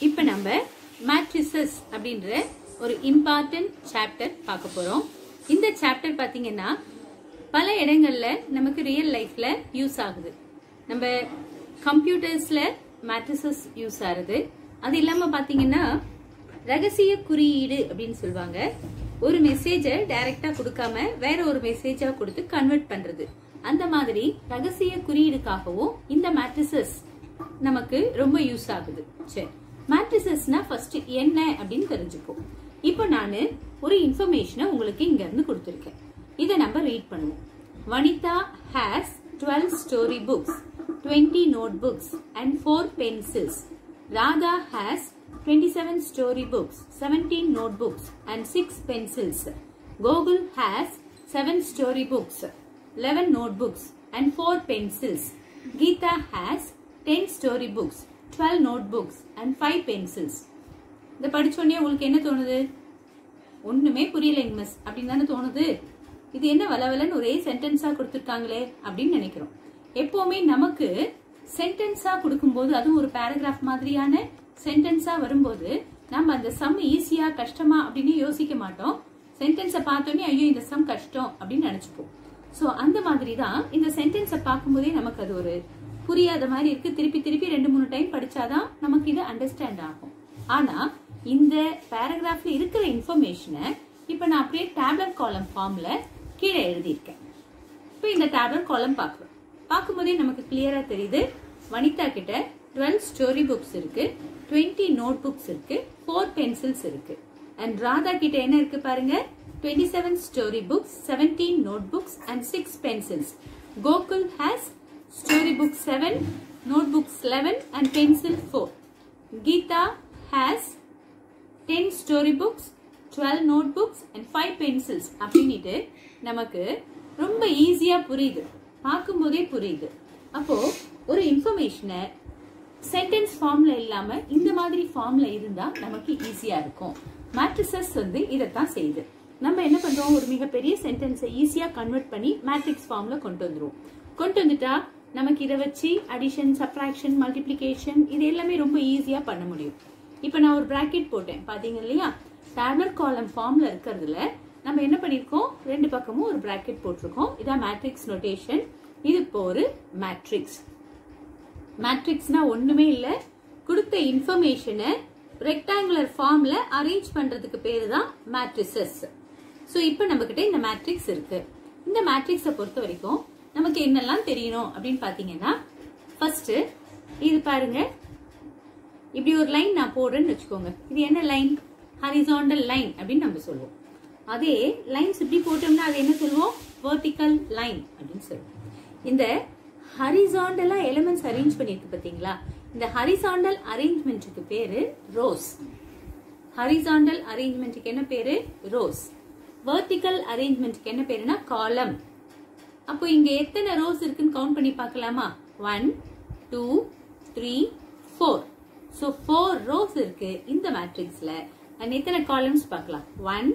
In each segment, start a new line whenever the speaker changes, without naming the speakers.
இப்போ நம்ம மேட்ரிசஸ் அப்படின்ற ஒரு இம்பார்ட்டன்ட் சாப்டர் பார்க்க போறோம் இந்த சாப்டர் பாத்தீங்கன்னா பல இடங்கள்ல நமக்கு ரியல் லைஃப்ல யூஸ் ஆகுது நம்ம கம்ப்யூட்டர்ஸ்ல மேட்ரிசஸ் யூஸ் ஆகுது அது இல்லாம பாத்தீங்கன்னா ரகசிய குறியீடு அப்படின்னு சொல்லுவாங்க ஒரு மெசேஜை டைரக்டா கொடுக்காம வேற ஒரு மெசேஜா கொடுத்து கன்வெர்ட் பண்றது அந்த மாதிரி ரகசிய குறியீடுக்காகவும் இந்த மேட்ரிசஸ் நமக்கு ரொம்ப யூஸ் ஆகுது சரி மேட்ரிசஸ்னா ஃபர்ஸ்ட் என்ன அப்படின்னு தெரிஞ்சுப்போம் இப்போ நான் ஒரு இன்ஃபர்மேஷனை உங்களுக்கு இங்க இருந்து கொடுத்துருக்கேன் இதை நம்ம ரீட் பண்ணுவோம் Vanitha has twelve story books twenty note books and four pencils Radha has 27 story books, 17 notebooks, and 6 pencils. Gogul has 7 story books, 11 notebooks, and 4 pencils. Geeta has 10 story books, 12 notebooks, and 5 pencils. இதை படிச்சோடனே உங்களுக்கு என்ன தோணுது ஒண்ணுமே புரியலைங்க miss அப்படின்னு தானே தோணுது இது என்ன வளவலன்னு ஒரே சென்டென்ஸா கொடுத்துருக்காங்களே அப்படின்னு நினைக்கிறோம் எப்பவுமே நமக்கு சென்டென்ஸா கொடுக்கும்போது அதுவும் ஒரு பேராகிராஃப் மாதிரியான சென்டென்ஸா வரும்போது நம்ம அந்த சம் ஈஸியா கஷ்டமா அப்படின்னு யோசிக்க மாட்டோம் சென்டென்ஸை பார்த்தோன்னே ஐயோ இந்த சம் கஷ்டம் அப்படின்னு நினைச்சுப்போம் ஸோ அந்த மாதிரி தான் இந்த சென்டென்ஸை பார்க்கும்போதே நமக்கு அது ஒரு புரியாத மாதிரி இருக்கு திருப்பி திருப்பி ரெண்டு மூணு டைம் படிச்சாதான் நமக்கு இது அண்டர்ஸ்டாண்ட் ஆகும் ஆனா இந்த பேராகிராஃப்ல இருக்கிற இன்ஃபர்மேஷனை இப்போ நான் அப்படியே டேப்லெட் காலம் ஃபார்ம்ல கீழே எழுதியிருக்கேன் இப்போ இந்த டேப்லெட் காலம் பார்க்குறோம் பார்க்கும்போதே நமக்கு கிளியரா தெரியுது வனிதா கிட்ட டுவெல் ஸ்டோரி புக்ஸ் இருக்கு டுவெண்ட்டி நோட் புக்ஸ் இருக்கு ஃபோர் பென்சில்ஸ் இருக்கு அண்ட் ராதா கிட்ட என்ன இருக்கு பாருங்க twenty seven story books seventeen note books and six pencils Gokul has story book seven note books eleven and pencil four Geetha has ten story books twelve note books and five pencils அப்படின்ட்டு நமக்கு ரொம்ப ஈஸியா புரியுது பார்க்கும்போதே புரியுது அப்போ ஒரு இன்ஃபர்மேஷனை சென்டென்ஸ் ஃபார்ம்ல இல்லாம இந்த மாதிரி ஃபார்ம்ல இருந்தா நமக்கு ஈஸியா இருக்கும் மேட்ரிசஸ் வந்து இதைத்தான் செய்யுது நம்ம என்ன பண்றோம் ஒரு மிகப்பெரிய சென்டென்ஸை ஈஸியா கன்வெர்ட் பண்ணி மேட்ரிக்ஸ் ஃபார்ம்ல கொண்டு வந்துருவோம் கொண்டு வந்துட்டா நமக்கு இதை வச்சு அடிஷன் சப்ராக்ஷன் மல்டிப்ளிகேஷன் இது எல்லாமே ரொம்ப ஈஸியா பண்ண முடியும் இப்போ நான் ஒரு பிராக்கெட் போட்டேன் பாத்தீங்க இல்லையா டேப்லெட் காலம் ஃபார்ம்ல இருக்கிறதுல நம்ம என்ன பண்ணிருக்கோம் ரெண்டு பக்கமும் ஒரு பிராக்கெட் போட்டிருக்கோம் இதான் மேட்ரிக்ஸ் நோட்டேஷன் இது இப்போ ஒரு மேட்ரிக்ஸ் மேட்ரிக்ஸ்னா ஒண்ணுமே இல்ல கொடுத்த இன்ஃபர்மேஷனை ரெக்டாங்குலர் ஃபார்ம்ல அரேஞ்ச் பண்றதுக்கு பேரு தான் மேட்ரிசஸ் ஸோ இப்போ நம்ம கிட்ட இந்த மேட்ரிக்ஸ் இருக்கு இந்த மேட்ரிக்ஸை பொறுத்த வரைக்கும் நமக்கு என்னெல்லாம் தெரியணும் அப்படின்னு பாத்தீங்கன்னா ஃபர்ஸ்ட் இது பாருங்க இப்படி ஒரு லைன் நான் போடுறேன்னு வச்சுக்கோங்க இது என்ன லைன் ஹரிசாண்டல் லைன் அப்படின்னு நம்ம சொல்லுவோம் அதே லைன்ஸ் இப்படி போட்டோம்னா அது என்ன சொல்லுவோம் வெர்டிக்கல் லைன் அப்படின்னு சொல்லுவோம் இந்த ஹரிசாண்டலா எலிமெண்ட்ஸ் அரேஞ்ச் பண்ணிருக்கு பாத்தீங்களா இந்த ஹரிசாண்டல் அரேஞ்ச்மெண்ட்டுக்கு பேரு ரோஸ் ஹரிசாண்டல் அரேஞ்ச்மெண்ட்டுக்கு என்ன பேரு ரோஸ் வெர்டிக்கல் அரேஞ்ச்மெண்ட்டுக்கு என்ன பேருனா காலம் அப்போ இங்க எத்தனை ரோஸ் இருக்குன்னு கவுண்ட் பண்ணி பார்க்கலாமா one two three four so four rows இருக்கு இந்த மேட்ரிக்ஸ்ல அண்ட் எத்தனை காலம்ஸ் பார்க்கலாம் ஒன்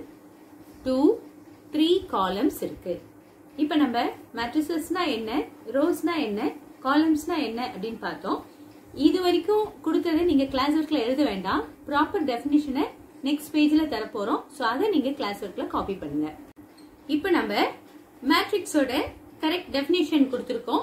டூ த்ரீ காலம்ஸ் இருக்கு இப்ப நம்ம மேட்ரிசஸ்னா என்ன ரோஸ்னா என்ன காலம்ஸ்னா என்ன அப்படின்னு பார்த்தோம் இது வரைக்கும் கொடுத்ததை நீங்க கிளாஸ் ஒர்க்ல எழுத வேண்டாம் ப்ராப்பர் டெபினிஷனை நெக்ஸ்ட் பேஜ்ல தர போறோம் ஸோ அதை நீங்க கிளாஸ் ஒர்க்ல காப்பி பண்ணுங்க இப்ப நம்ம மேட்ரிக்ஸோட கரெக்ட் டெபினிஷன் கொடுத்திருக்கோம்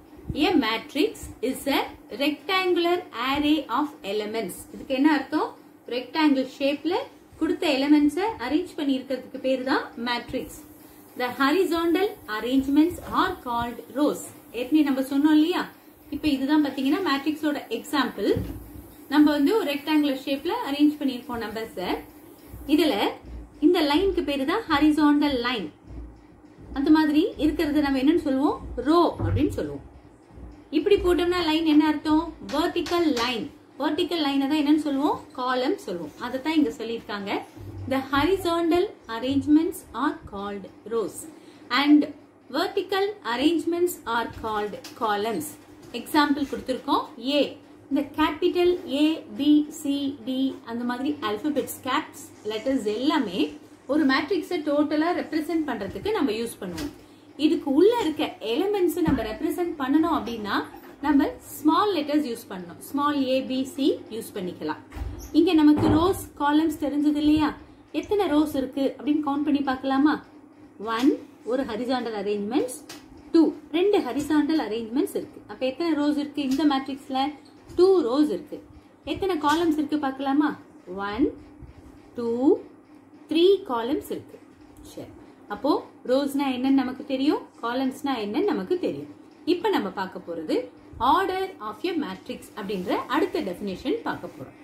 A matrix is a rectangular array of elements. இதுக்கு என்ன அர்த்தம் ரெக்டாங்கிள் ஷேப்ல கொடுத்த எலிமெண்ட்ஸை அரேஞ்ச் பண்ணி இருக்கிறதுக்கு பேர் தான் matrix The horizontal arrangements are called rows. ஏற்கனவே நம்ம சொன்னோம் இல்லையா இப்ப இதுதான் பாத்தீங்கன்னா மேட்ரிக்ஸோட எக்ஸாம்பிள் நம்ம வந்து ஒரு ரெக்டாங்குலர் ஷேப்ல அரேஞ்ச் பண்ணியிருக்கோம் நம்பர்ஸ் இதுல இந்த லைனுக்கு பேரு தான் ஹரிசாண்டல் லைன் அந்த மாதிரி இருக்கிறது நம்ம என்னன்னு சொல்லுவோம் ரோ அப்படின்னு சொல்லுவோம் இப்படி போட்டோம்னா லைன் என்ன அர்த்தம் வெர்டிக்கல் லைன் வெர்டிக்கல் லைனை தான் என்னன்னு சொல்லுவோம் காலம் சொல்லுவோம் அதை தான் இங்க சொல்லியிருக்காங்க The horizontal arrangements are called rows and vertical arrangements are called columns. Example கொடுத்துருக்கோம் ஏ இந்த capital A B C D அந்த மாதிரி அல்பபெட்ஸ் கேப்ஸ் லெட்டர்ஸ் எல்லாமே ஒரு மேட்ரிக்ஸை டோட்டலா ரெப்ரசென்ட் பண்றதுக்கு நம்ம யூஸ் பண்ணுவோம் இதுக்கு உள்ள இருக்க எலிமெண்ட்ஸ் நம்ம ரெப்ரசென்ட் பண்ணணும் அப்படின்னா நம்ம ஸ்மால் லெட்டர்ஸ் யூஸ் பண்ணணும் small A B C use பண்ணிக்கலாம் இங்க நமக்கு ரோஸ் காலம்ஸ் தெரிஞ்சது இல்லையா எத்தனை ரோஸ் இருக்கு அப்படின்னு கவுண்ட் பண்ணி பார்க்கலாமா ஒன் ஒரு ஹரிசாண்டல் அரேஞ்ச்மெண்ட்ஸ் டூ ரெண்டு ஹரிசாண்டல் அரேஞ்ச்மெண்ட்ஸ் இருக்கு அப்ப எத்தனை ரோஸ் இருக்கு இந்த மேட்ரிக்ஸ்ல டூ ரோஸ் இருக்கு எத்தனை காலம்ஸ் இருக்கு பார்க்கலாமா ஒன் டூ த்ரீ காலம்ஸ் இருக்கு சரி அப்போ ரோஸ்னா என்னன்னு நமக்கு தெரியும் காலம்ஸ்னா என்னன்னு நமக்கு தெரியும் இப்போ நம்ம பார்க்க போறது ஆர்டர் ஆஃப் எ மேட்ரிக்ஸ் அப்படின்ற அடுத்த டெஃபினேஷன் பார்க்க போறோம்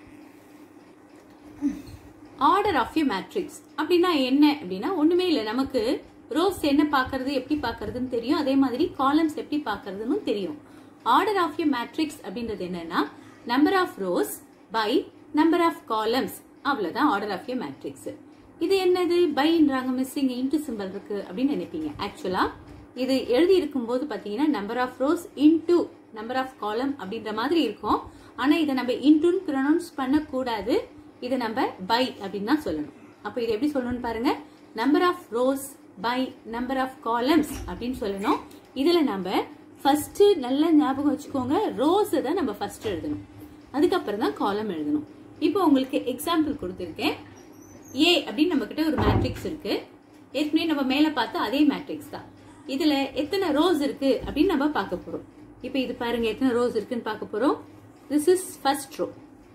ஆர்டர் ஆஃப் எ மேட்ரிக்ஸ் அப்படின்னா என்ன அப்படின்னா ஒண்ணுமே இல்லை நமக்கு ரோஸ் என்ன பார்க்கறது எப்படி பார்க்கறதுன்னு தெரியும் அதே மாதிரி காலம்ஸ் எப்படி பார்க்கறதுன்னு தெரியும் ஆர்டர் ஆஃப் எ மேட்ரிக்ஸ் அப்படின்றது என்னன்னா number of rows by number of columns அவ்வளவுதான் ஆர்டர் ஆஃப் எ மேட்ரிக்ஸ் இது என்னது பைன்றாங்க மிஸ்ஸிங் இன்டு சிம்பிள் இருக்கு அப்படின்னு நினைப்பீங்க ஆக்சுவலா இது எழுதி இருக்கும் போது பாத்தீங்கன்னா number of rows into number of column அப்படின்ற மாதிரி இருக்கும் ஆனா இதை நம்ம இன்டுன்னு ப்ரொனவுன்ஸ் பண்ணக்கூடாது இதை நம்ம பை அப்படின்னு தான் சொல்லணும் அப்போ இது எப்படி சொல்லணும்னு பாருங்க number of rows by number of columns அப்படின்னு சொல்லணும் இதுல நம்ம ஃபர்ஸ்ட் நல்ல ஞாபகம் வச்சுக்கோங்க ரோஸ் தான் நம்ம ஃபர்ஸ்ட் எழுதணும் அதுக்கப்புறம் தான் காலம் எழுதணும் இப்போ உங்களுக்கு எக்ஸாம்பிள் கொடுத்துருக்கேன் ஏ அப்படின்னு நம்ம கிட்ட ஒரு மேட்ரிக்ஸ் இருக்கு ஏற்கனவே நம்ம மேல பார்த்த அதே மேட்ரிக்ஸ் தான் இதுல எத்தனை ரோஸ் இருக்கு அப்படின்னு நம்ம பார்க்க போறோம் இப்போ இது பாருங்க எத்தனை ரோஸ் இருக்குன்னு பார்க்க போறோம் திஸ் இஸ் ஃபர்ஸ்ட் ரோ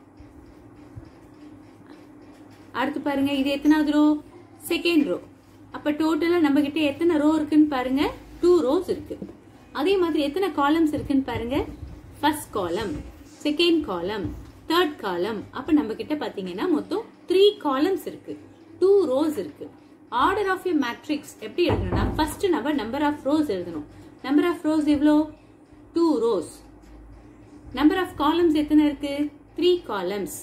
அடுத்து பாருங்க இது எத்தனாவது ரோ செகண்ட் ரோ அப்ப டோட்டலா நம்ம கிட்ட எத்தனை ரோ இருக்குன்னு பாருங்க டூ ரோஸ் இருக்கு அதே மாதிரி எத்தனை காலம்ஸ் இருக்குன்னு பாருங்க first column second column third காலம் அப்ப நம்ம கிட்ட பாத்தீங்கன்னா மொத்தம் த்ரீ காலம்ஸ் இருக்கு டூ ரோஸ் இருக்கு ஆர்டர் ஆஃப் எ மேட்ரிக்ஸ் எப்படி எழுதணும்னா ஃபர்ஸ்ட் நம்ம நம்பர் ஆஃப் ரோஸ் எழுதணும் நம்பர் ஆஃப் ரோஸ் எவ்வளோ two rows number of columns எத்தனை இருக்கு த்ரீ காலம்ஸ்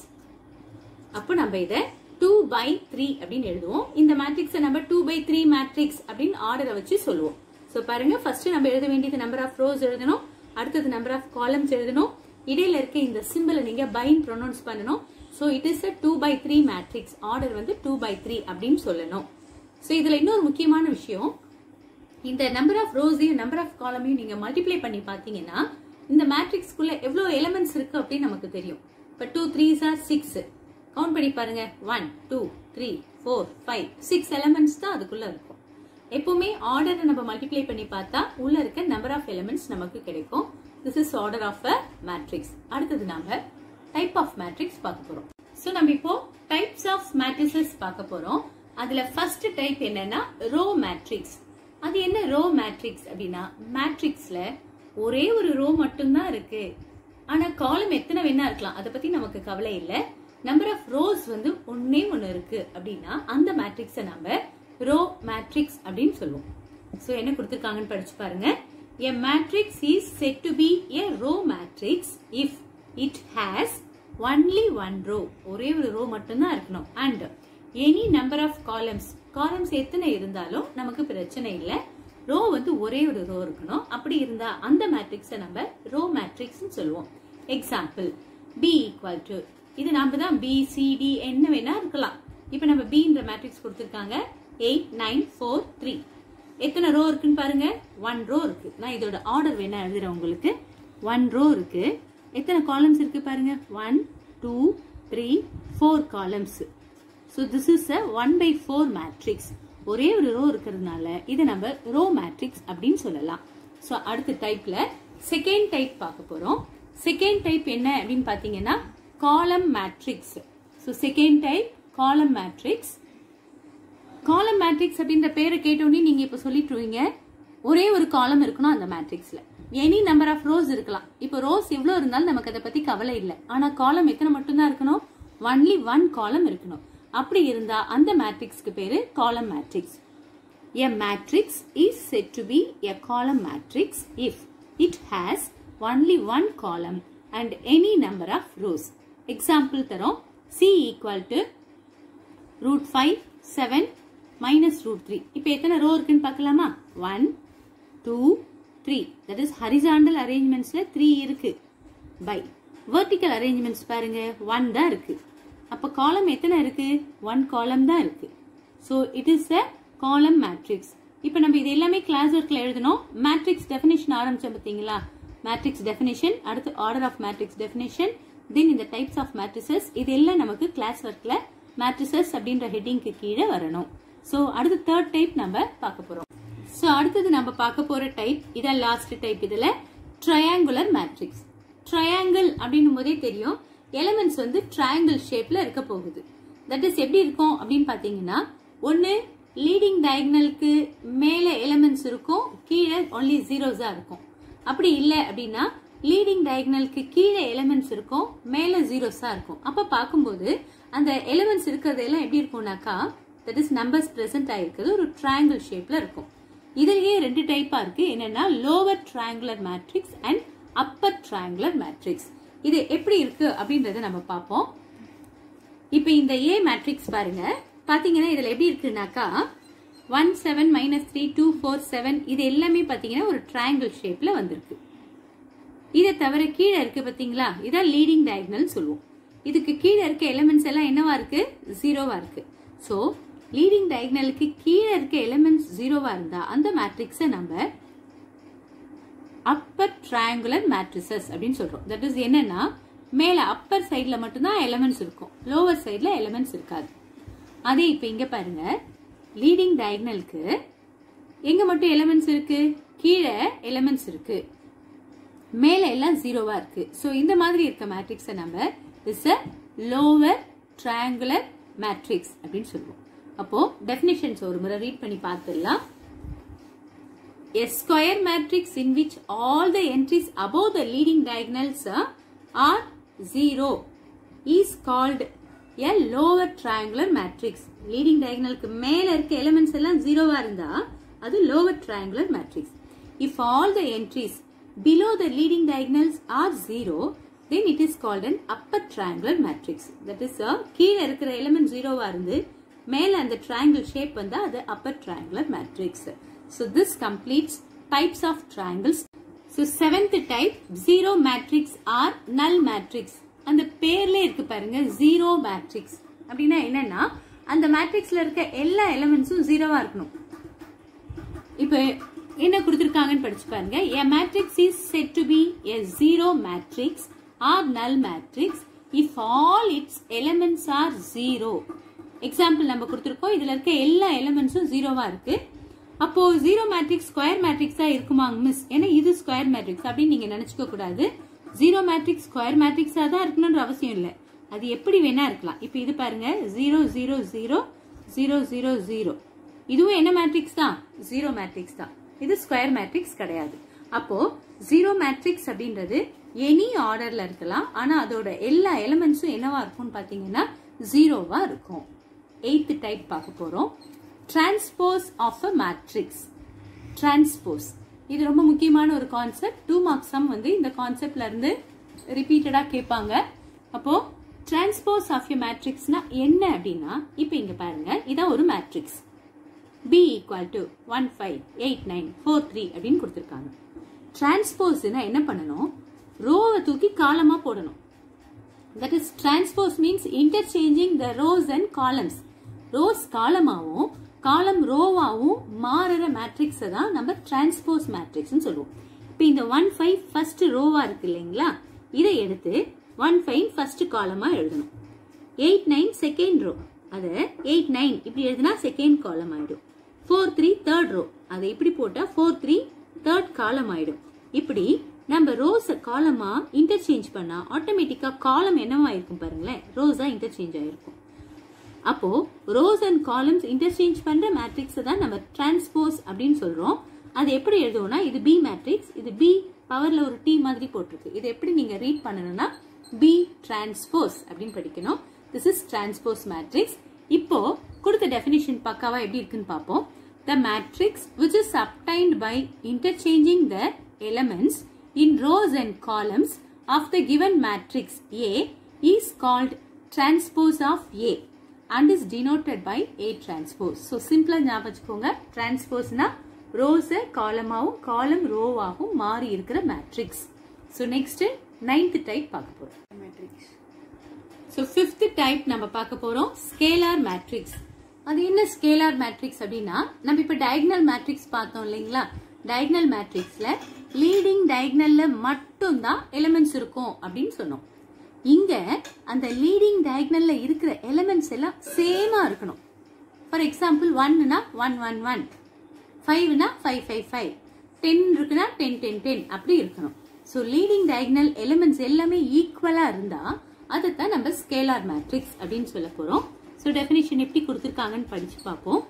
அப்போ நம்ம இதை டூ பை த்ரீ அப்படின்னு எழுதுவோம் இந்த மேட்ரிக்ஸை நம்ம டூ பை த்ரீ மேட்ரிக்ஸ் அப்படின்னு ஆர்டரை வச்சு சொல்லுவோம் ஸோ பாருங்க ஃபர்ஸ்ட் நம்ம எழுத வேண்டியது நம்பர் ஆஃப் ரோஸ் எழுதணும் அடுத்தது நம்பர் ஆஃப் காலம்ஸ் எழுதணும் இடையில இருக்க இந்த சிம்பிளை நீங்க பைன் ப்ரொனவுன்ஸ் பண்ணணும் so it is a two by three matrix order வந்து டூ பை த்ரீ அப்படின்னு சொல்லணும் ஸோ இதுல இன்னொரு முக்கியமான விஷயம் இந்த நம்பர் ஆஃப் ரோஸையும் நம்பர் ஆஃப் காலமையும் நீங்க மல்டிப்ளை பண்ணி பாத்தீங்கன்னா இந்த மேட்ரிக்ஸ்க்குள்ள எவ்வளவு எலிமெண்ட்ஸ் இருக்கு அப்படின்னு நமக்கு தெரியும் இப்போ டூ த்ரீ சார் சிக்ஸ் கவுண்ட் பண்ணி பாருங்க one two three four five six elements தான் அதுக்குள்ள இருக்கும் எப்பவுமே ஆர்டரை நம்ம மல்டிப்ளை பண்ணி பார்த்தா உள்ள இருக்க நம்பர் ஆஃப் எலிமெண்ட்ஸ் நமக்கு கிடைக்கும் this is order of a matrix அடுத்தது நாம டைப் ஆஃப் மேட்ரிக்ஸ் பார்க்க போறோம் ஸோ நம்ம இப்போ டைப்ஸ் ஆஃப் மேட்ரிசஸ் பார்க்க போறோம் அதுல ஃபர்ஸ்ட் டைப் என்னன்னா ரோ மேட்ரிக்ஸ் அது என்ன ரோ மேட்ரிக்ஸ் அப்படின்னா மேட்ரிக்ஸ்ல ஒரே ஒரு ரோ மட்டும்தான் இருக்கு ஆனா காலம் எத்தனை வேணா இருக்கலாம் அதை பத்தி நமக்கு கவலை இல்ல நம்பர் ஆஃப் ரோஸ் வந்து ஒன்னே ஒன்னு இருக்கு அப்படின்னா அந்த மேட்ரிக்ஸை நம்ம ரோ மேட்ரிக்ஸ் அப்படின்னு சொல்லுவோம் சோ என்ன கொடுத்திருக்காங்கன்னு படிச்சு பாருங்க a matrix is said to be a row matrix if it has only one row ஒரே ஒரு ரோ மட்டும்தான் இருக்கணும் and any number of columns columns எத்தனை இருந்தாலும் நமக்கு பிரச்சனை இல்லை ரோ வந்து ஒரே ஒரு ரோ இருக்கணும் அப்படி இருந்தா அந்த மேட்ரிக்ஸை நம்ம ரோ மேட்ரிக்ஸ் சொல்லுவோம் எக்ஸாம்பிள் பி ஈக்குவல் டு இது நாம தான் பி சி டி என்ன வேணா இருக்கலாம் இப்போ நம்ம பின்ற மேட்ரிக்ஸ் கொடுத்துருக்காங்க எயிட் நைன் ஃபோர் த்ரீ எத்தனை ரோ இருக்குன்னு பாருங்க ஒன் ரோ இருக்கு நான் இதோட ஆர்டர் வேணா எழுதுறேன் உங்களுக்கு ஒன் ரோ இருக்கு எத்தனை காலம்ஸ் இருக்கு பாருங்க one two three four columns so this is a one by four matrix ஒரே ஒரு ரோ இருக்கிறதுனால இதை நம்ம ரோ மேட்ரிக்ஸ் அப்படின்னு சொல்லலாம் ஸோ அடுத்த டைப்ல செகண்ட் டைப் பார்க்க போறோம் செகண்ட் டைப் என்ன அப்படின்னு பார்த்தீங்கன்னா column matrix so second type column matrix column matrix அப்படின்ற பேரை கேட்டோடனே நீங்க இப்ப சொல்லிட்டுருவீங்க ஒரே ஒரு காலம் இருக்கணும் அந்த மேட்ரிக்ஸ்ல எனி நம்பர் ஆஃப் ரோஸ் இருக்கலாம் இப்போ ரோஸ் எவ்வளவு இருந்தாலும் நமக்கு அதை பத்தி கவலை இல்லை ஆனா காலம் எத்தனை மட்டும்தான் இருக்கணும் ஒன்லி ஒன் காலம் இருக்கணும் அப்படி இருந்தா அந்த மேட்ரிக்ஸ்க்கு பேரு column matrix A matrix is said to be a column matrix if it has only one column and any number of rows. Example தரோம் C equal to root 5, 7, minus root 3. இப்போ எத்தனை ரோ இருக்குன்னு பார்க்கலாமா 1, 2, 3. That is horizontal arrangementsல 3 இருக்கு. By vertical arrangements பாருங்க 1 தான் இருக்கு. அப்ப காலம் எத்தனை இருக்கு 1 காலம் தான் இருக்கு. So it is a column matrix. இப்போ நம்ம இது எல்லாமே கிளாஸ் ஒர்க்ல எழுதணும் மேட்ரிக்ஸ் டெஃபினேஷன் ஆரம்பிச்சோம் பார்த்தீங்களா மேட்ரிக்ஸ் டெஃபினேஷன் அடுத்து order of matrix definition then இந்த டைப்ஸ் ஆஃப் மேட்ரிசஸ் இது எல்லாம் நமக்கு கிளாஸ் ஒர்க்ல மேட்ரிசஸ் அப்படின்ற ஹெட்டிங்க்கு கீழே வரணும் ஸோ அடுத்து தேர்ட் டைப் நம்ம பார்க்க போறோம் ஸோ அடுத்தது நம்ம பார்க்க போற டைப் இதான் லாஸ்ட் டைப் இதுல ட்ரையாங்குலர் மேட்ரிக்ஸ் ட்ரையாங்கிள் அப்படின்னும் போதே தெரியும் எலிமெண்ட்ஸ் வந்து ட்ரையாங்கிள் ஷேப்ல இருக்க போகுது தட் இஸ் எப்படி இருக்கும் அப்படின்னு பாத்தீங்கன்னா ஒன்னு லீடிங் டயக்னலுக்கு மேல எலிமெண்ட்ஸ் இருக்கும் கீழே ஒன்லி ஜீரோஸா இருக்கும் அப்படி இல்லை அப்படின்னா லீடிங் டயக்னலுக்கு கீழே எலிமெண்ட்ஸ் இருக்கும் மேல ஜீரோஸா இருக்கும் அப்ப பார்க்கும்போது அந்த எலிமெண்ட்ஸ் இருக்கிறது எல்லாம் எப்படி இருக்கும்னாக்கா தட் இஸ் நம்பர்ஸ் பிரசன்ட் ஆயிருக்கிறது ஒரு ட்ரையாங்கிள் ஷேப்ல இருக்கும் இதுலயே ரெண்டு டைப்பா இருக்கு என்னன்னா lower triangular matrix and upper triangular matrix இது எப்படி இருக்கு அப்படின்றத நம்ம பார்ப்போம் இப்போ இந்த ஏ மேட்ரிக்ஸ் பாருங்க பாத்தீங்கன்னா இதுல எப்படி இருக்குனாக்கா one seven minus three two four seven இது எல்லாமே பாத்தீங்கன்னா ஒரு ட்ரையாங்கிள் ஷேப்ல வந்திருக்கு இதை தவிர கீழே இருக்கு பாத்தீங்களா இதான் லீடிங் டயக்னல் சொல்லுவோம் இதுக்கு கீழே இருக்க எலிமெண்ட்ஸ் எல்லாம் என்னவா இருக்கு ஜீரோவா இருக்கு ஸோ லீடிங் டயக்னலுக்கு கீழே இருக்க எலிமெண்ட்ஸ் ஜீரோவா இருந்தா அந்த மேட்ரிக்ஸை நம்ம அப்பர் ட்ரையாங்குலர் மேட்ரிசஸ் அப்படின்னு சொல்றோம் தட் இஸ் என்னன்னா மேல அப்பர் சைட்ல மட்டும்தான் எலிமெண்ட்ஸ் இருக்கும் லோவர் சைட்ல எலிமெண்ட்ஸ் இருக்காது அதே இப்ப இங்க பாருங்க லீடிங் டயக்னலுக்கு எங்க மட்டும் எலிமெண்ட்ஸ் இருக்கு கீழே எலிமெண்ட்ஸ் இருக்கு மேல எல்லாம் ஜீரோவா இருக்கு சோ இந்த மாதிரி இருக்க மேட்ரிக்ஸை நம்ம is a lower triangular matrix அப்படின்னு சொல்லுவோம் அப்போ டெபினிஷன்ஸ் ஒரு முறை ரீட் பண்ணி பார்த்துடலாம் A square matrix in which all the entries above the leading diagonals uh, are zero is called a lower triangular matrix. Leading diagonalக்கு மேல இருக்க elements எல்லாம் ஜீரோவா இருந்தா அது lower triangular matrix. If all the entries below the leading diagonals are zero, then it is called an upper triangular matrix. That is, uh, கீழ இருக்கிற element ஜீரோவா இருந்து மேல அந்த triangle shape வந்தா அது upper triangular matrix. So this completes types of triangles. So seventh type zero matrix or null matrix. அந்த பேர்ல இருக்கு பாருங்க ஜீரோ மேட்ரிக்ஸ் அப்படின்னா என்னன்னா அந்த மேட்ரிக்ஸ்ல இருக்க எல்லா எலிமெண்ட்ஸும் ஜீரோவா இருக்கணும் இப்போ என்ன கொடுத்திருக்காங்கன்னு படிச்சு பாருங்க a matrix is said to be a zero matrix or null matrix if all its elements are zero example நம்ம கொடுத்திருக்கோம் இதுல இருக்க எல்லா எலிமெண்ட்ஸும் ஜீரோவா இருக்கு அப்போ ஜீரோ மேட்ரிக்ஸ் ஸ்கொயர் மேட்ரிக்ஸா இருக்குமாங்க மிஸ் ஏன்னா இது ஸ்கொயர் மேட்ரிக்ஸ் அப்படின்னு நீங்க நினைச்சுக்க கூடாது ஜீரோ மேட்ரிக்ஸ் ஸ்கொயர் மேட்ரிக்ஸா தான் இருக்கணும்ன்ற அவசியம் இல்லை அது எப்படி வேணா இருக்கலாம் இப்போ இது பாருங்க zero zero zero zero zero zero இதுவும் என்ன மேட்ரிக்ஸ் தான் ஜீரோ மேட்ரிக்ஸ் தான் இது ஸ்கொயர் மேட்ரிக்ஸ் கிடையாது அப்போ ஜீரோ மேட்ரிக்ஸ் அப்படின்றது எனி ஆர்டர்ல இருக்கலாம் ஆனா அதோட எல்லா எலிமெண்ட்ஸும் என்னவா இருக்கும்னு பாத்தீங்கன்னா ஜீரோவா இருக்கும் எயித்து டைப் பார்க்க போறோம் transpose of a matrix transpose இது ரொம்ப முக்கியமான ஒரு கான்செப்ட் டூ மார்க்ஸ் சம் வந்து இந்த கான்செப்ட்ல இருந்து ரிப்பீட்டடா கேட்பாங்க அப்போ டிரான்ஸ்போஸ் ஆஃப் எ மேட்ரிக்ஸ்னா என்ன அப்படின்னா இப்போ இங்க பாருங்க இதான் ஒரு matrix B equal to one five eight nine four three அப்படின்னு கொடுத்துருக்காங்க டிரான்ஸ்போஸ்னா என்ன பண்ணணும் ரோவை தூக்கி காலமா போடணும் that is transpose means interchanging the rows and columns rows காலமாவும் காலம் ரோவாவும் மாறுற மேட்ரிக்ஸை தான் நம்ம டிரான்ஸ்போஸ் மேட்ரிக்ஸ்னு சொல்லுவோம் இப்போ இந்த ஒன் ஃபைவ் ஃபர்ஸ்ட் ரோவா இருக்கு இல்லைங்களா இதை எடுத்து ஒன் ஃபைவ் ஃபர்ஸ்ட் காலமா எழுதணும் எயிட் நைன் செகண்ட் ரோ அதை எயிட் நைன் இப்படி எழுதினா செகண்ட் காலம் ஆயிடும் ஃபோர் த்ரீ தேர்ட் ரோ அதை இப்படி போட்டா ஃபோர் த்ரீ தேர்ட் காலம் ஆயிடும் இப்படி நம்ம ரோஸை காலமா இன்டர்சேஞ்ச் பண்ணா ஆட்டோமேட்டிக்கா காலம் என்னவா இருக்கும் பாருங்களேன் ரோஸா இன்டர்சேஞ்ச் ஆயிருக்கும் அப்போ ரோஸ் அண்ட் காலம்ஸ் இன்டர்சேஞ்ச் பண்ற மேட்ரிக்ஸ் தான் நம்ம டிரான்ஸ்போஸ் அப்படின்னு சொல்றோம் அது எப்படி எழுதுவோம்னா இது பி மேட்ரிக்ஸ் இது பி பவர்ல ஒரு டி மாதிரி போட்டிருக்கு இது எப்படி நீங்க ரீட் பண்ணணும்னா பி டிரான்ஸ்போஸ் அப்படின்னு படிக்கணும் திஸ் இஸ் டிரான்ஸ்போஸ் மேட்ரிக்ஸ் இப்போ கொடுத்த டெபினிஷன் பக்காவா எப்படி இருக்குன்னு பார்ப்போம் the matrix which is obtained by interchanging the elements in rows and columns of the given matrix A is called transpose of A and is denoted by A transpose so சிம்பிளா ஞாபகம் வச்சுக்கோங்க டிரான்ஸ்போஸ்னா ரோஸை காலமாவும் காலம் ரோவாகவும் மாறி இருக்கிற matrix so next ninth type பார்க்க போறோம் matrix so fifth type நம்ம பார்க்க போறோம் ஸ்கேலார் மேட்ரிக்ஸ் அது என்ன ஸ்கேலார் மேட்ரிக்ஸ் அப்படின்னா நம்ம இப்போ டயக்னல் மேட்ரிக்ஸ் பார்த்தோம் இல்லைங்களா டயக்னல் மேட்ரிக்ஸ்ல லீடிங் டயக்னல்ல மட்டும்தான் எலிமெண்ட்ஸ் இருக்கும் அப்படின்னு சொன்னோம் இங்க அந்த லீடிங் டயக்னல்ல இருக்கிற எலிமெண்ட்ஸ் எல்லாம் சேமா இருக்கணும் ஃபார் எக்ஸாம்பிள் ஒன்னுனா ஒன் ஒன் ஒன் ஃபைவ்னா ஃபைவ் ஃபைவ் ஃபைவ் டென் இருக்குன்னா டென் டென் டென் அப்படி இருக்கணும் ஸோ லீடிங் டயக்னல் எலிமெண்ட்ஸ் எல்லாமே ஈக்குவலா இருந்தா அதைத்தான் நம்ம ஸ்கேலார் மேட்ரிக்ஸ் அப்படின்னு சொல்ல போறோம் ஸோ டெஃபினிஷன் எப்படி கொடுத்துருக்காங்கன்னு படிச்சு பார்ப்போம்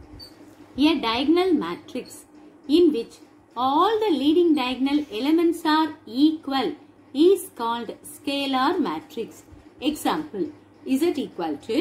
A diagonal matrix in which all the leading diagonal elements are equal is called scalar matrix. Example, Z equal to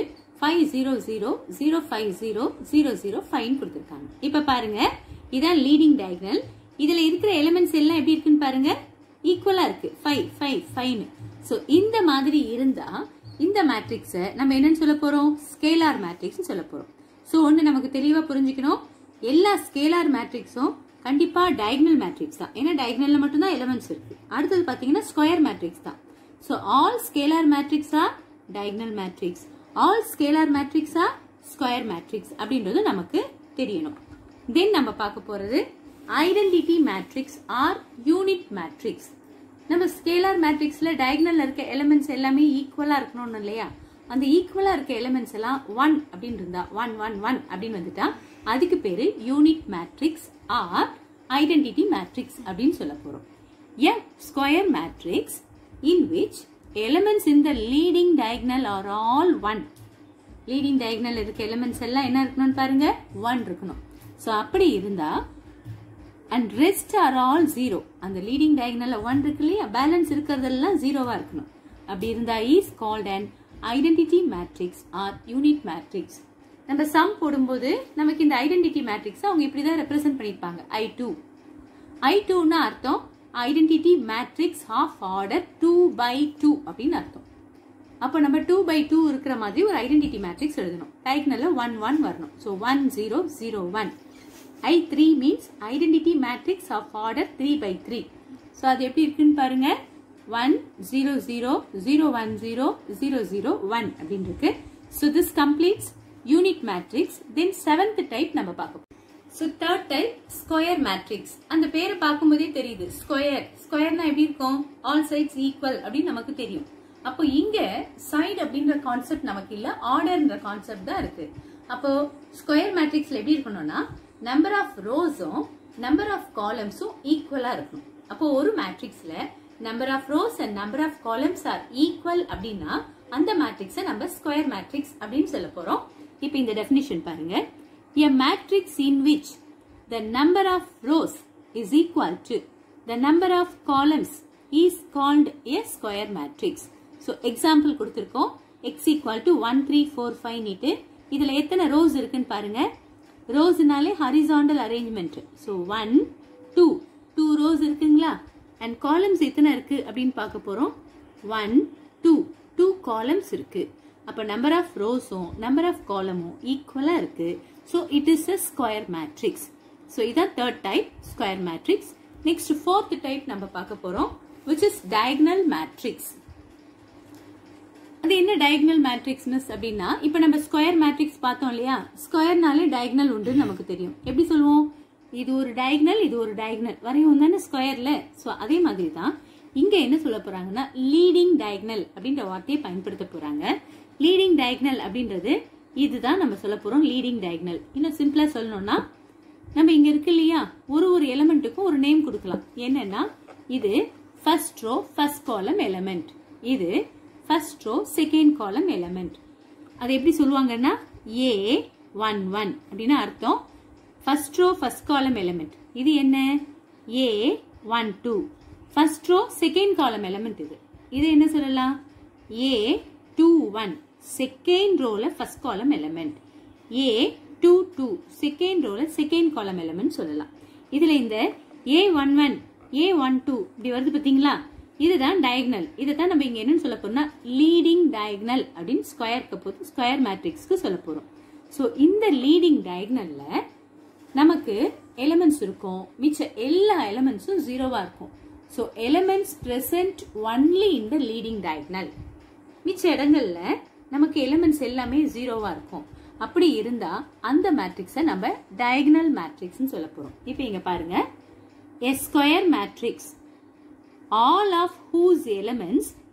500 050 005 கொடுத்திருக்காங்க இப்ப பாருங்க இதான் லீடிங் டயகனல் இதுல இருக்கிற எலிமெண்ட்ஸ் எல்லாம் எப்படி இருக்குன்னு பாருங்க ஈக்குவலா இருக்கு ஃபைவ் ஃபைவ் ஃபைவ்னு ஸோ இந்த மாதிரி இருந்தா இந்த மேட்ரிக்ஸை நம்ம என்னன்னு சொல்ல போறோம் ஸ்கேலார் மேட்ரிக்ஸ் சொல்ல போறோம் ஸோ ஒன்று நமக்கு தெளிவாக புரிஞ்சுக்கணும் எல்லா ஸ்கேலார் மேட்ரிக்ஸும் கண்டிப்பா டயகனல் மேட்ரிக்ஸ் தான் ஏன்னா டயகனல்ல மட்டும்தான் எலிமெண்ட்ஸ் இருக்கு அடுத்தது பாத்தீங்கன்னா ஸ்கொயர் மேட்ரிக்ஸ் தான் so all scalar matrix are diagonal matrix all scalar matrix are square matrix அப்படின்றது நமக்கு தெரியணும் தென் நம்ம பார்க்க போறது identity matrix or unit matrix நம்ம ஸ்கேலார் மேட்ரிக்ஸ்ல டயகனல்ல இருக்க எலிமெண்ட்ஸ் எல்லாமே ஈக்குவலா இருக்கணும்னு இல்லையா அந்த ஈக்குவலா இருக்க எலிமெண்ட்ஸ் எல்லாம் ஒன் அப்படின்னு இருந்தா ஒன் ஒன் ஒன் அப்படின்னு வந்துட்டா அதுக்கு பேரு unit matrix or identity matrix அப்படின்னு சொல்ல போறோம் a square matrix in which elements in the leading diagonal are all one leading diagonal இருக்க எலிமெண்ட்ஸ் எல்லாம் என்ன இருக்கணும்னு பாருங்க ஒன் இருக்கணும் ஸோ அப்படி இருந்தா and rest are all zero அந்த லீடிங் டயகனல்ல ஒன் இருக்கு இல்லையா பேலன்ஸ் இருக்கிறதெல்லாம் ஜீரோவா இருக்கணும் அப்படி இருந்தா is called and identity matrix or unit matrix நம்ம சம் போடும்போது நமக்கு இந்த ஐடென்டிட்டி மேட்ரிக்ஸ் அவங்க இப்படிதான் ரெப்ரசென்ட் பண்ணிருப்பாங்க ஐ டூ ஐ டூன்னு அர்த்தம் identity matrix of order two by two அப்படின்னு அர்த்தம் அப்போ நம்ம டூ பை டூ இருக்கிற மாதிரி ஒரு ஐடென்டிட்டி மேட்ரிக்ஸ் எழுதணும் டயக்னல்ல ஒன் ஒன் வரணும் so one zero zero one I three means identity matrix of order three by three so அது எப்படி இருக்குன்னு பாருங்க one zero zero zero one zero zero zero one அப்படின்னு இருக்கு so this completes unit matrix then seventh type நம்ம பார்க்க so third type square matrix அந்த பேரை பார்க்கும்போதே தெரியுது ஸ்கொயர் ஸ்கொயர்னா எப்படி இருக்கும் ஆல் சைட்ஸ் ஈக்குவல் அப்படின்னு நமக்கு தெரியும் அப்போ இங்க சைடு அப்படின்ற கான்செப்ட் நமக்கு இல்ல ஆர்டர்ன்ற கான்செப்ட் தான் இருக்கு அப்போ ஸ்கொயர் மேட்ரிக்ஸ்ல எப்படி இருக்கணும்னா நம்பர் ஆஃப் ரோஸும் நம்பர் ஆஃப் காலம்ஸும் ஈக்குவலா இருக்கணும் அப்போ ஒரு மேட்ரிக்ஸ்ல number of rows and number of columns are equal அப்படின்னா அந்த மேட்ரிக்ஸை நம்ம ஸ்கொயர் மேட்ரிக்ஸ் அப்படின்னு சொல்ல போறோம் இப்போ இந்த டெஃபினிஷன் பாருங்க a matrix in which the number of rows is equal to the number of columns is called a square matrix. So example கொடுத்திருக்கோம் x equal to 1, 3, 4, 5 நீட்டு இதுல எத்தனை rows இருக்குன்னு பாருங்க ரோஸ்னாலே horizontal arrangement so one two two rows இருக்குங்களா and columns எத்தனை இருக்கு அப்படின்னு பார்க்க போறோம் ஒன் டூ டூ காலம்ஸ் இருக்கு அப்ப நம்பர் ஆஃப் ரோஸும் நம்பர் ஆஃப் காலமும் ஈக்குவலா இருக்கு so it is a square matrix so இதான் third type square matrix next fourth type நம்ம பார்க்க போறோம் விச் இஸ் டயக்னல் மேட்ரிக்ஸ் அது என்ன டயக்னல் மேட்ரிக்ஸ் மிஸ் அப்படின்னா இப்போ நம்ம ஸ்கொயர் மேட்ரிக்ஸ் பார்த்தோம் இல்லையா ஸ்கொயர்னாலே டயக்னல் உண்டுன்னு நமக்கு தெரியும் எப்படி சொல்லுவோம் இது ஒரு டயக்னல் இது ஒரு டயக்னல் வரையும் தானே ஸ்கொயர்ல ஸோ அதே மாதிரி தான் இங்க என்ன சொல்ல போறாங்கன்னா லீடிங் டயக்னல் அப்படின்ற வார்த்தையை பயன்படுத்த போறாங்க லீடிங் டயக்னல் அப்படின்றது இதுதான் நம்ம சொல்ல போறோம் லீடிங் டயக்னல் இன்னும் சிம்பிளா சொல்லணும்னா நம்ம இங்க இருக்கு இல்லையா ஒரு ஒரு எலமெண்ட்டுக்கும் ஒரு நேம் கொடுக்கலாம் என்னன்னா இது first row first column element இது first row second column element அது எப்படி சொல்லுவாங்கன்னா ஏ ஒன் ஒன் அப்படின்னு அர்த்தம் first row first column element இது என்ன A one two first row second column element இது இது என்ன சொல்லலாம் ஏ டூ ஒன் செகண்ட் ரோல first column element A two two second ரோல செகண்ட் காலம் எலமெண்ட் சொல்லலாம் இதுல இந்த A one one A one two இப்படி வருது பாத்தீங்களா இதுதான் டயக்னல் இதை தான் நம்ம இங்க என்னன்னு சொல்ல போறோம்னா லீடிங் டயக்னல் அப்படின்னு ஸ்கொயருக்கு போது ஸ்கொயர் மேட்ரிக்ஸ்க்கு சொல்ல போறோம் ஸோ இந்த லீடிங் டயக்னல்ல நமக்கு எலிமெண்ட்ஸ் இருக்கும் மிச்ச எல்லா எலிமெண்ட்ஸும் ஜீரோவா இருக்கும் so elements present only in the leading diagonal மிச்ச இடங்கள்ல நமக்கு எலிமெண்ட்ஸ் எல்லாமே ஜீரோவா இருக்கும் அப்படி இருந்தா அந்த மேட்ரிக்ஸை நம்ம டயக்னல் மேட்ரிக்ஸ்னு சொல்ல போறோம் இப்போ இங்க பாருங்க a square matrix all of whose elements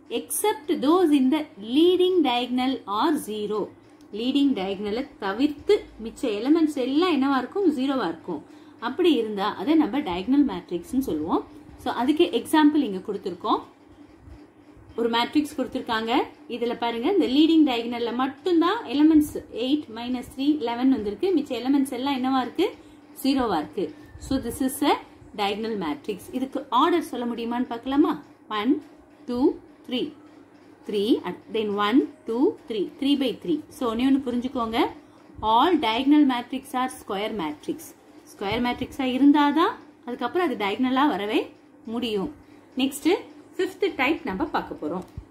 except those in the leading diagonal are zero leading டயக்னலை தவிர்த்து மிச்ச எலமெண்ட்ஸ் எல்லாம் என்னவா இருக்கும் ஜீரோவா இருக்கும் அப்படி இருந்தா அதை நம்ம டயக்னல் மேட்ரிக்ஸ்னு சொல்லுவோம் ஸோ அதுக்கு எக்ஸாம்பிள் இங்க கொடுத்துருக்கோம் ஒரு மேட்ரிக்ஸ் கொடுத்துருக்காங்க இதுல பாருங்க இந்த லீடிங் டயகனல்ல மட்டும்தான் elements eight minus three eleven வந்திருக்கு மிச்ச எலமெண்ட்ஸ் எல்லாம் என்னவா இருக்கு ஜீரோவா இருக்கு so this is a diagonal matrix இதுக்கு ஆர்டர் சொல்ல முடியுமான்னு பார்க்கலாமா one two three three then one two three three by three so ஒன்று ஒன்று புரிஞ்சுக்கோங்க all diagonal matrix are square matrix square மேட்ரிக்ஸாக இருந்தாதான் அதுக்கப்புறம் அது டயகனலாக வரவே முடியும் நெக்ஸ்ட் ஃபிஃப்த் டைப் நம்ம பார்க்க போகிறோம்